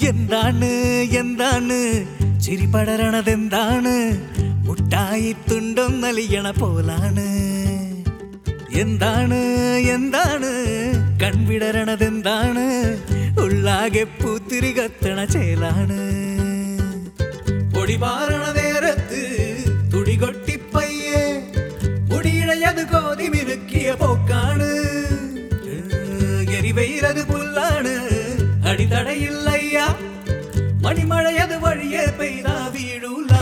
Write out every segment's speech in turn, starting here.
എന്താണ് എന്താണ് ചിരി പടരണതെന്താണ് മുട്ടായി തുണ്ടം നലിയണ പോലാണ് എന്താണ് എന്താണ് കൺവിടരണതെന്താണ് ഉള്ളാകെ പൂത്തിരി കത്തണ ചേലാണ് പൊടി പാറണ നേരത്ത് തുടി കൊട്ടിപ്പയ്യേ മുടിയിഴയത് കോതി മിനുക്കിയ പോക്കാണ് എരിവെയിലത് പുല്ലാണ് അടിതടയില്ലയ്യ മണിമഴയത് വഴിയെ പെയ്താ വീഴൂല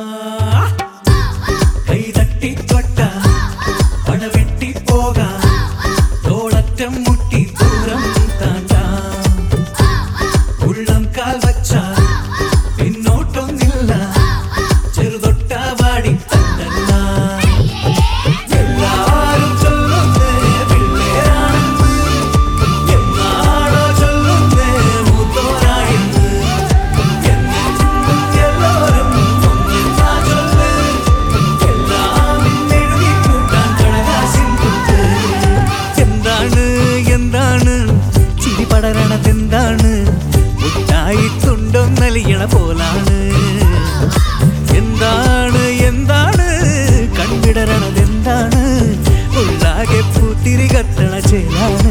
കൈ തട്ടി തൊട്ട പട വെട്ടി പോകാം തോളറ്റം മുട്ടി ദൂരം താണ്ടാം ഉള്ളം കാൽ വച്ചാൽ പിന്നോട്ടൊന്നില്ല ചെറുതൊട്ട വാടി തന്നല്ല എല്ലാരും ചൊല്ലുന്നേ പിള്ളേരാണെന്ന് എന്നാടോ ചൊല്ലുന്നേ മൂത്തോരായെന്ന് എന്നെന്നും എല്ലാരും ഒന്നിച്ചാ ചൊല്ല് എല്ലാം ഇന്നെഴുതി കൂട്ടാൻ കടലാസിൻ തുട്ട് എന്താണ് എന്താണ് ചിരി പടരണതെന്താണ് മുട്ടായി തുണ്ടം നലിയണ പോലാണ് എന്താണ് എന്താണ് കൺവിടരണതെന്താണ് ഉള്ളാകെ പൂത്തിരി കത്തണ ചേലാണ്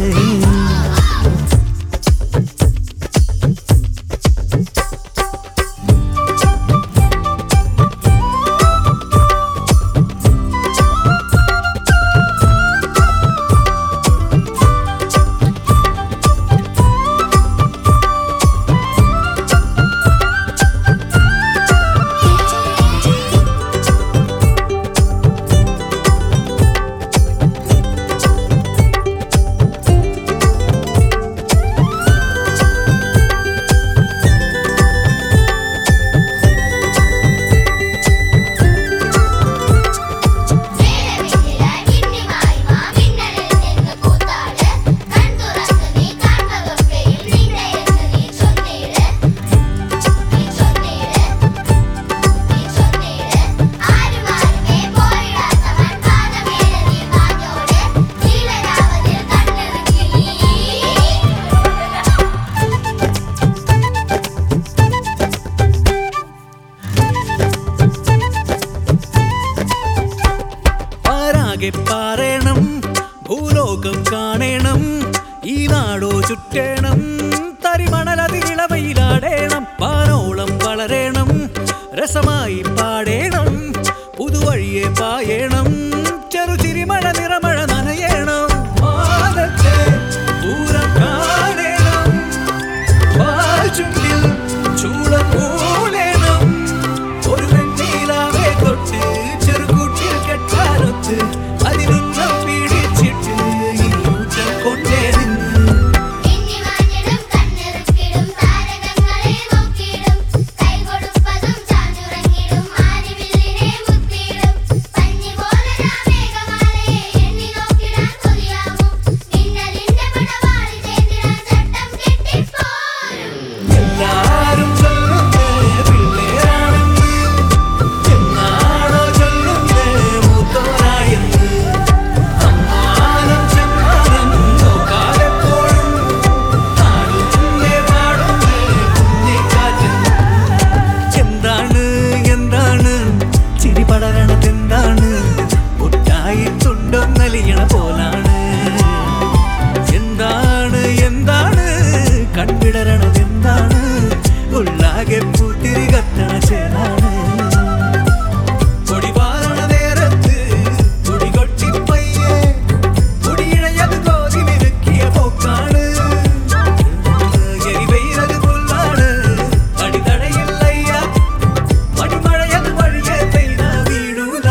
നീലമിഴില കിണ്ണിമായി മാമിന്നലിൽ നിന്ന് കൂത്താട് കൺ തുറന്ന് നീ കാണുന്നതൊക്കെയും നിന്നെയെന്ന് നീ ചൊന്നീട് നീ ചൊന്നീട് നീ ചൊന്നീട് ആരുമാരുമേ പോയിടാത്തവൻ പാദമേലെ നീ മാഞ്ഞോട് നീലരാവതിൽ കണ്ണിറുക്കി പാരാകെ പാറേണം ഭൂലോകം കാണേണം ഈ നാടോ ചുറ്റേണം തരിമണലതിളവയിലാടേണം പാനോളം വളരേണം രസമായി പാടേണം പുതുവഴിയെ പായേണം ചെറുചിരിമഴ നിറമഴ നനയേണം മാനത്തെ പൂരം കാണേണം വാൽച്ചുണ്ടിൽ ചൂളം മൂലേണം ഒരു വെണ്ണീലാവെ തൊട്ട് ചെറുകൂട്ടിൽ കെട്ടാനൊത്ത് അതിനുന്നം പിടിച്ചിട്ട് ഈ ഊറ്റം കൊണ്ടേ നിന്ന് മിന്നിമാഞ്ഞിടും കണ്ണിറുക്കിടും താരകങ്ങളെ നോക്കിയിടും കൈ കൊടുപ്പതും ചാഞ്ഞുറങ്ങിടും ആനിവില്ലിനെ മുത്തിയിടും പഞ്ഞി പോലെ രാമേഘമാലയെ എണ്ണി നോക്കിടാൻ കൊതിയാവും മിന്നലിന്റെ പടവാളി ചേർത്തിടാൻ ചട്ടം കെട്ടിപ്പോരും എല്ലാരും ചൊല്ലുന്നേ പിള്ളേരാണെന്ന് എന്നാണോ ചൊല്ലുന്നേ മൂത്തോരായെന്ന് അമ്മാനം ചെമ്മാനം നോക്കാതെപ്പോഴും നാടുന്നേ പാടുന്നേ കുഞ്ഞിക്കാറ്റെന്ന് എന്താണ് എന്താണ് ചിരി പടരണതെന്താണ് മുട്ടായി തുണ്ടം നലിയണ പോലാണ് എന്താണ് എന്താണ് കൺവിടരണതെന്താണ് ഉള്ളാകെ പൂത്തിരി കത്തണ ചേലാണ് കൊടിപാറണ നേരത്ത് തുടി കൊട്ടിപ്പയ്യേ മുടിയിഴയത് കോതി മിനുക്കിയ പോക്കാണ് എരിവെയിലത് പുല്ലാണ് അടിതടയില്ലയ്യ മണിമഴയത് വഴിയെ പെയ്ത വീഴൂല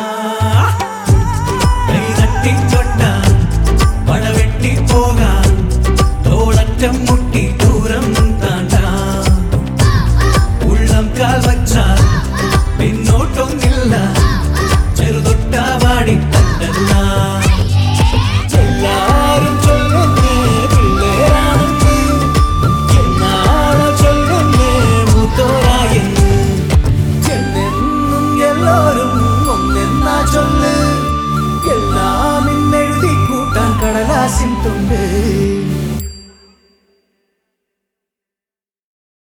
കൈ തട്ടി തൊട്ട പട വെട്ടി പോകാം തോളറ്റം മുട്ടി ദൂരം താണ്ടാം ഉള്ളം കാൽ വച്ചാൽ പിന്നോട്ടൊന്നില്ല ചെറുതൊട്ട വാടി തട്ടല്ല എല്ലാരും ചൊല്ലുന്നേ പിള്ളേരാണെന്ന് എന്നാണോ ചൊല്ലുന്നേ മൂത്തോരായെന്ന് എന്നെന്നും എല്ലാരും ഒന്നെന്നാ ചൊല്ല് എല്ലാം ഇന്നെഴുതി കൂട്ടാൻ കടലാസിൻ തുണ്ട്